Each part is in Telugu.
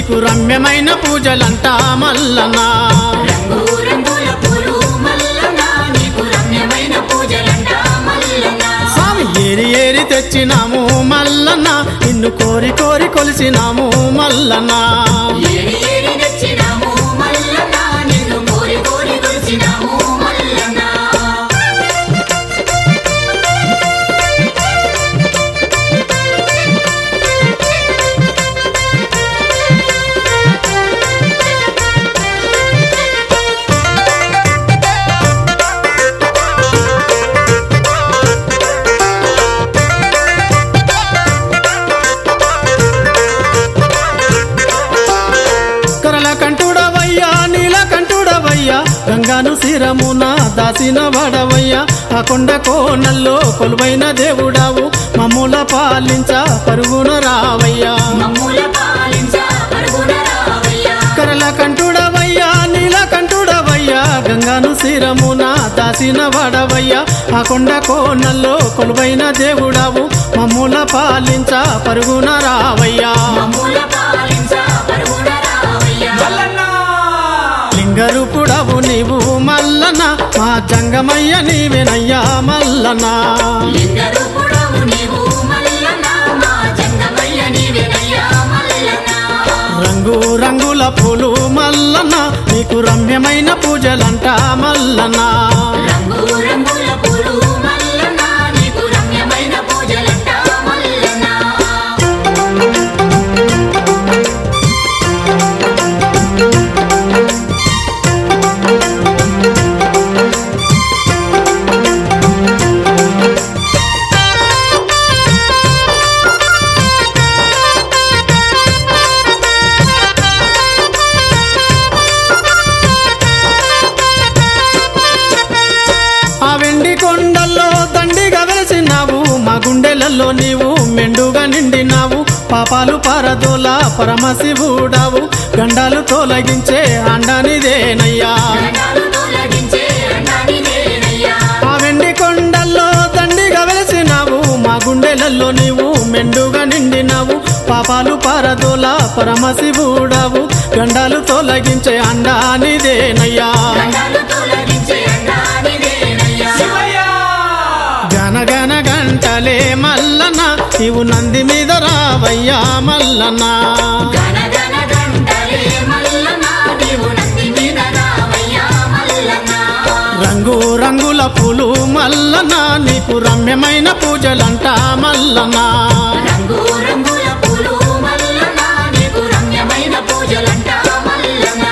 నీకు రమ్యమైన పూజలంట మల్లన్న రంగు రంగుల పూలు మల్లన్న నీకు రమ్యమైన పూజలంట మల్లన్న స్వామి ఏరి ఏరి తెచ్చినాము మల్లన్న నిన్ను కోరి కోరి కొలిసినాము మల్లన్న ఏరి ఏరి తెచ్చినాము మల్లన్న నిన్ను కోరి కోరి కొలిచినాము మల్లన్న కరల కంటుడవయ్యా నీల కంటుడవయ్యా గంగాను శిరమున దాసిన వాడవయ్యా ఆ కొండ కోనల్లో కొలువైన దేవుడావు మమ్ముల పాలించ పరుగున రావయ్యా మమ్ముల పాలించ పరుగున రావయ్యా కరల కంటుడవయ్యా నీల కంటుడవయ్యా గంగాను శిరమున దాసిన వాడవయ్యా ఆ కొండ కోనల్లో కొలువైన దేవుడావు మమ్ముల పాలించ పరుగున రావయ్యా మమ్ముల పాలించ పరుగున రావయ్యా లింగరూపుడవు నీవు మల్లన మా జంగమయ్య నీవెనయ్యా మల్లన లింగరూపుడవు నీవు మల్లన్న మా జంగమయ్య నీవెనయ్యా మల్లన్న రంగు రంగుల పూలు మల్లన నీకు రమ్యమైన పూజలంట మల్లన రంగు రంగుల పూలు మల్లన్న నీకు రమ్యమైన పూజలంట మల్లన్న ఆ వెండి కొండల్లో దండిగా వెలిసినావు మా గుండెలలో నీవు మెండుగా నిండినావు పాపాలు పరదోల పరమశివుడావు గండాలు తొలగించే అండానిదేనయ్యా గండాలు తొలగించే అండానిదేనయ్యా ఆ వెండి కొండల్లో దండిగా వెలిసినావు మా గుండెలలో నీవు మెండుగా నిండినావు పాపాలు పారదోల పరమశివుడావు గండాలు తొలగించే అండానిదేనయ్యా గండాలు తొలగించే అండానిదేనయ్యా గన గన గంటలే మల్లన నీవు నంది మీద రావయ్యా మల్లన గన గన గంటలే మల్లన్న నీవు నంది మీద రావయ్యా మల్లన్న రంగు రంగుల పూలు మల్లన నీకు రమ్యమైన పూజలంట మల్లన రంగు రంగుల పూలు మల్లన్న నీకు రమ్యమైన పూజలంట మల్లన్న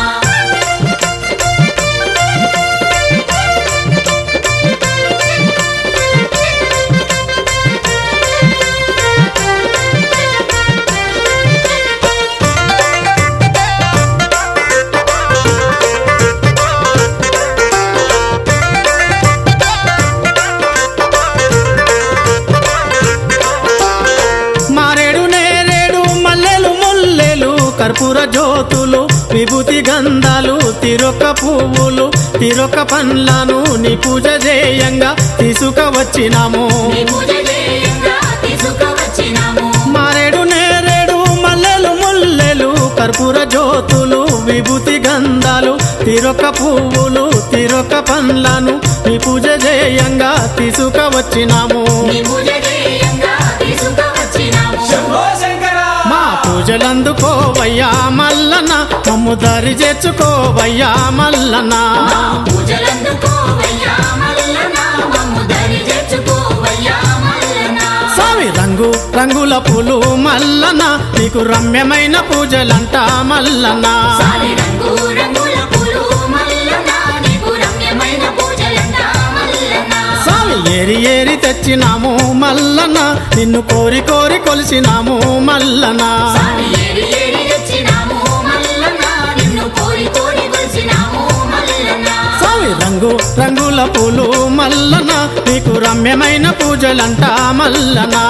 మారేడు నేరేడు మల్లెలు ముల్లెలు కర్పూర జ్యోతులు విభూతి గంధాలు తిరొక్క పువ్వులు తిరొక్క పండ్లను నీ పూజ చేయంగా తీసుకువచ్చినాము నీ పూజ చేయంగా తీసుకువచ్చినాము మారేడు నేరేడు మల్లెలు ముల్లెలు కర్పూర జ్యోతులు విభూతి గంధాలు తిరొక్క పువ్వులు తిరొక్క పండ్లను నీ పూజ చేయంగా తీసుకువచ్చినాము నీ పూజ చేయంగా తీసుకువచ్చినాము మా పూజలందుకోవయ్యా మల్లన మమ్ము దారి చేర్చుకోవయ్యా మల్లన మా పూజలందుకోవయ్యా మల్లన్న మమ్ము దరి చేర్చుకోవయ్యా మల్లన్న స్వామి రంగు రంగుల పూలు మల్లన నీకు రమ్యమైన పూజలంట మల్లన సాలి రంగు రంగుల పూలు మల్లన్న నీకు రమ్యమైన పూజలంట మల్లన్న స్వామి ఏరి ఏరి తెచ్చినాము మల్లన నిన్ను కోరి కోరి కొలిసినాము మల్లన సాలి ఏరి ఏరి తెచ్చినాము మల్లన్న నిన్ను కోరి కోరి కొలిసినాము మల్లన్న స్వామి రంగు రంగుల పూలు మల్లన నీకు రమ్యమైన పూజలంట మల్లన